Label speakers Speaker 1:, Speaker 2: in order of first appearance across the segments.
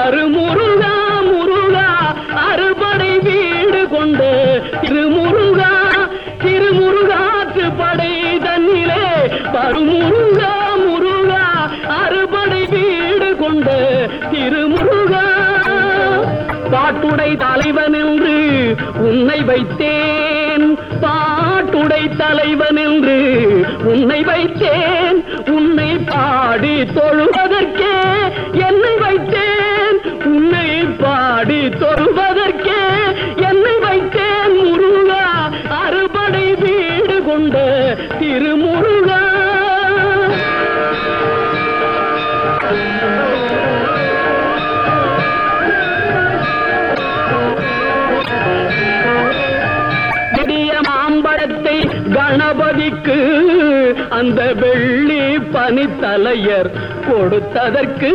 Speaker 1: அருமுருகா முருகா அறுபடை வீடு கொண்ட திருமுருகா திருமுருகாற்று படை தன்னிலே வருமுருகா முருகா அறுபடை வீடு கொண்ட திருமுருகா பாட்டுடை தலைவன் என்று உன்னை வைத்தேன் பாட்டுடை தலைவன் என்று உன்னை வைத்தேன் உன்னை பாடி தொழுவதற்கே என்னை வைத்தேன் உன்னை பாடி தொழுவதற்கே என்னை வைத்தேன் முருகா அறுபடை வீடு கொண்ட திருமுருகா விடிய மாம்பழத்தை கணபதிக்கு அந்த வெள்ளி பனித்தலையர் கொடுத்ததற்கு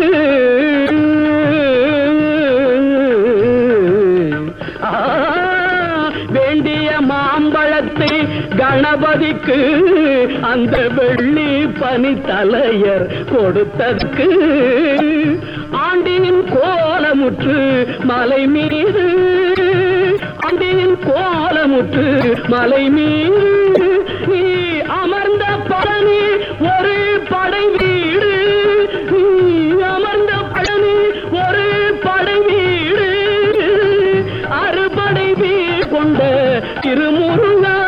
Speaker 1: ஆ, வேண்டிய மாம்பழத்தை கணபதிக்கு அந்த வெள்ளி பனித்தலையர் கொடுத்ததற்கு ஆண்டின் கோலமுற்று மலை மீது ஆண்டின் கோலமுற்று மலை மீது நீ அமர்ந்த பழனி ஒரு படை வீடு நீ அமர்ந்த பழனி ஒரு படை வீடு அறுபடை வீடு கொண்ட திருமுருகா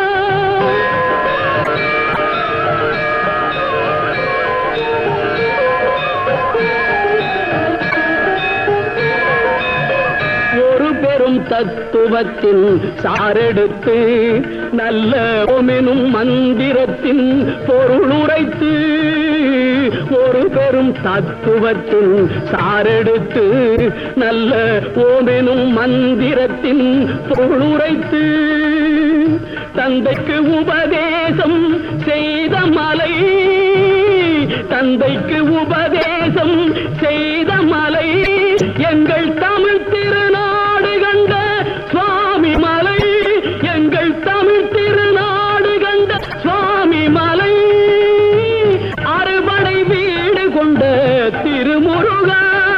Speaker 1: ஒரு பெரும் தத்துவத்தின் சாரெடுத்து நல்ல ஓமெனும் மந்திரத்தின் பொருள் உரைத்து ஒரு பெரும் தத்துவத்தின் சாரெடுத்து நல்ல ஓமெனும் மந்திரத்தின் பொருள் உரைத்து தந்தைக்கு உபதேசம் செய்த மலை தந்தைக்கு உபதேசம் செய்த மலை எங்கள் தமிழ் திருநாடு கண்ட சுவாமி மலை எங்கள் தமிழ் திருநாடு கண்ட சுவாமி மலை அறுபடை வீடு கொண்ட திருமுருகா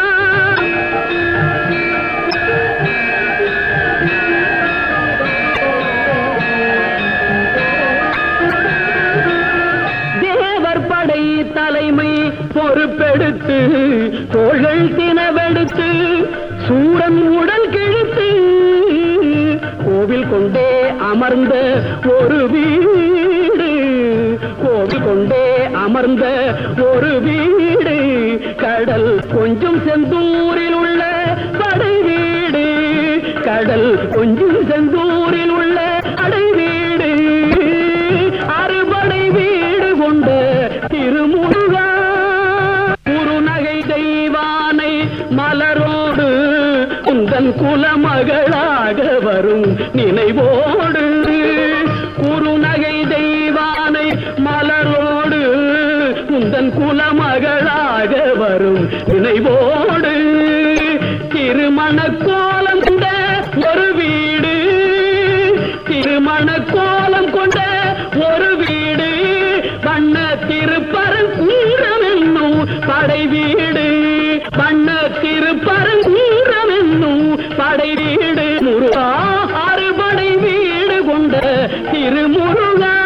Speaker 1: தேவர் படை தலைமை பொறுப்பெடுத்து தோள்கள் தினவெடுத்து சூரன் உடல் கிழித்து கோவில் கொண்டே அமர்ந்த ஒரு வீடு கோவில் கொண்டே அமர்ந்த ஒரு வீடு கடல் கொஞ்சம் செந்தூரில் உள்ள படை வீடு கடல் கொஞ்சம் செந்தூரில் உள்ள அடை வீடு அறுபடை வீடு கொண்ட திருமுருகா குறுநகை தெய்வானை மலரோடு உந்தன் குலமகளாக வரும் நினைவோடு குறுநகை தெய்வானை மலரோடு உந்தன் குலமகளாக வரும் நினைவோடு திருமண கோலம் கொண்ட ஒரு வீடு திருமண கோலம் கொண்ட ஒரு வீடு வண்ண திருப்பரங்குன்றம் என்னும் படை வீடு வண்ண திருப்பரங்குன்றம் என்னும் படை வீடு முருகா அறுபடை வீடு கொண்ட திருமுருகா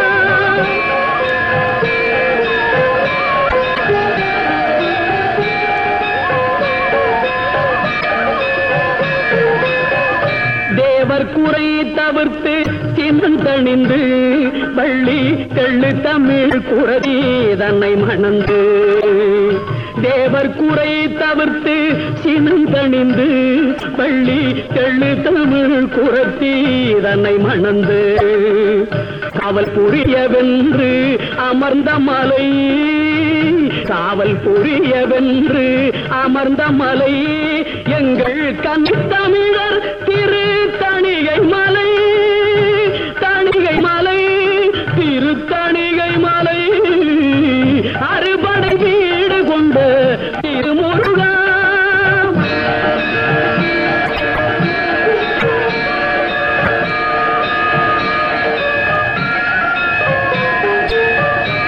Speaker 1: தேவர் குறை தவிர்த்து சின்னந்தணிந்து வள்ளி தெள்ளு தமிழ் குரதி தன்னை மணந்து தேவர் குறை தவிர்த்து சினந்தணிந்து வள்ளி தெள்ளு தமிழ் குரத்தி தன்னை மணந்து காவல் புரியவென்று அமர்ந்த மலை காவல் புரியவென்று அமர்ந்த மலை எங்கள் கண் தமிழர் திரு தணிகை மலை தணிகை மலை திருத்தணிகை மலை அறுபடை வீடு கொண்ட திருமுருகா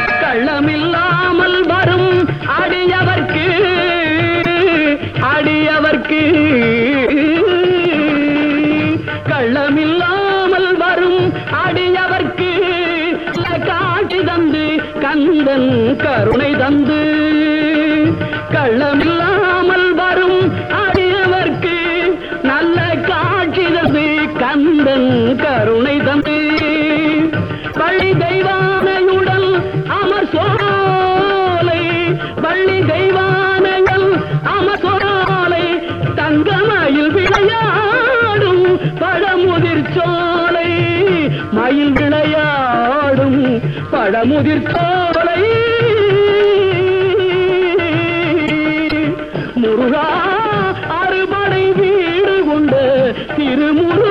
Speaker 1: கள்ளமில்லாமல் வரும் அடியவர்க்கு அடிய கந்தன் கருணை தந்து கள்ளமில்லாமல் வரும் அடியவர்க்கு நல்ல காட்சி தந்து கந்தன் கருணை தந்து பள்ளி தெய்வானையுடன் அமர் சோலை பள்ளி தெய்வானைகள் அமர் சோலை தங்கமயில் விளையாடும் பழமுதிர் சோலை மயில் விளையாடும் பழமுதிர் சோலை முருகா அறுபடை வீடு கொண்ட திருமுருகா